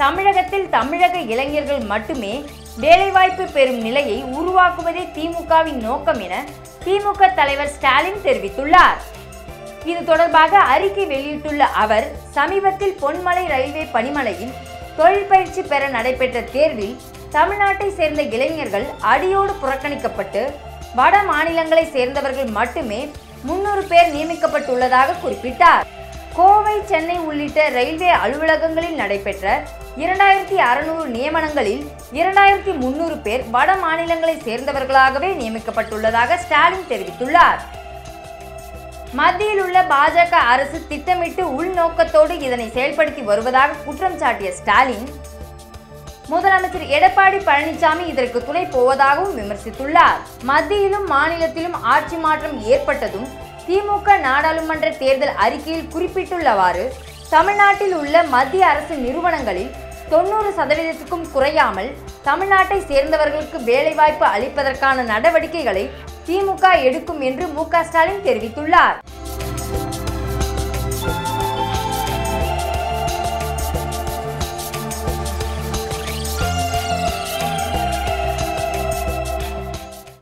தமிழகத்தில் தமிழக இளைஞர்கள் மட்டுமே வேலைவாய்ப்பு பெறும் நிலையை உருவாக்குவதே திமுகவின் நோக்கம் என திமுக தலைவர் ஸ்டாலின் தெரிவித்துள்ளார் இது தொடர்பாக அறிக்கை வெளியிட்டுள்ள அவர் சமீபத்தில் பொன்மலை ரயில்வே பணிமனையில் தொழில் பயிற்சி பெற நடைபெற்ற தேர்வில் தமிழ்நாட்டை சேர்ந்த இளைஞர்கள் அடியோடு புறக்கணிக்கப்பட்டு வட மாநிலங்களை சேர்ந்தவர்கள் மட்டுமே முன்னூறு பேர் நியமிக்கப்பட்டுள்ளதாக குறிப்பிட்டார் கோவை சென்னை உள்ளிட்ட ரயில்வே அலுவலகங்களில் நடைபெற்ற இரண்டாயிரத்தி அறுநூறு நியமனங்களில் இரண்டாயிரத்தி முன்னூறு பேர் வட மாநிலங்களை சேர்ந்தவர்களாகவே நியமிக்கப்பட்டுள்ளதாக ஸ்டாலின் தெரிவித்துள்ளார் மத்தியில் உள்ள பாஜக அரசு திட்டமிட்டு உள்நோக்கத்தோடு இதனை செயல்படுத்தி வருவதாக குற்றம் சாட்டிய ஸ்டாலின் முதலமைச்சர் எடப்பாடி பழனிசாமி இதற்கு துணை போவதாகவும் விமர்சித்துள்ளார் மத்தியிலும் மாநிலத்திலும் ஆட்சி மாற்றம் ஏற்பட்டதும் திமுக நாடாளுமன்ற தேர்தல் அறிக்கையில் குறிப்பிட்டுள்ளவாறு தமிழ்நாட்டில் உள்ள மத்திய அரசு நிறுவனங்களில் தொண்ணூறு சதவீதத்துக்கும் குறையாமல் தமிழ்நாட்டை சேர்ந்தவர்களுக்கு வேலைவாய்ப்பு அளிப்பதற்கான நடவடிக்கைகளை திமுக எடுக்கும் என்று மு க ஸ்டாலின் தெரிவித்துள்ளார்